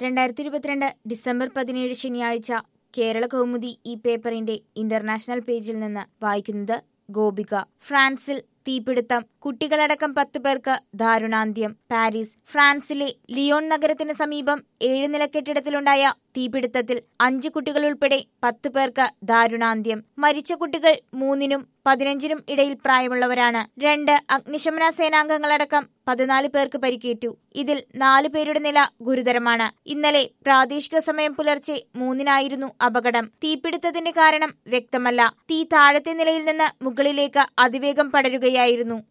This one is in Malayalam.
രണ്ടായിരത്തി ഇരുപത്തിരണ്ട് ഡിസംബർ പതിനേഴ് ശനിയാഴ്ച കേരള കൗമുദി ഈ പേപ്പറിന്റെ ഇന്റർനാഷണൽ പേജിൽ നിന്ന് വായിക്കുന്നത് ഗോപിക ഫ്രാൻസിൽ തീപിടുത്തം കുട്ടികളടക്കം പത്ത് പേർക്ക് ദാരുണാന്ത്യം പാരീസ് ഫ്രാൻസിലെ ലിയോൺ നഗരത്തിന് സമീപം ഏഴ് നില കെട്ടിടത്തിലുണ്ടായ തീപിടുത്തത്തിൽ അഞ്ച് കുട്ടികൾ ഉൾപ്പെടെ പത്ത് പേർക്ക് ദാരുണാന്ത്യം മരിച്ച കുട്ടികൾ മൂന്നിനും പതിനഞ്ചിനും ഇടയിൽ പ്രായമുള്ളവരാണ് രണ്ട് അഗ്നിശമന സേനാംഗങ്ങളടക്കം പതിനാല് പേർക്ക് പരിക്കേറ്റു ഇതിൽ നാല് പേരുടെ നില ഗുരുതരമാണ് ഇന്നലെ പ്രാദേശിക സമയം പുലർച്ചെ മൂന്നിനായിരുന്നു അപകടം തീപിടുത്തത്തിന്റെ കാരണം വ്യക്തമല്ല തീ താഴത്തെ നിലയിൽ നിന്ന് മുകളിലേക്ക് അതിവേഗം പടരുകയായിരുന്നു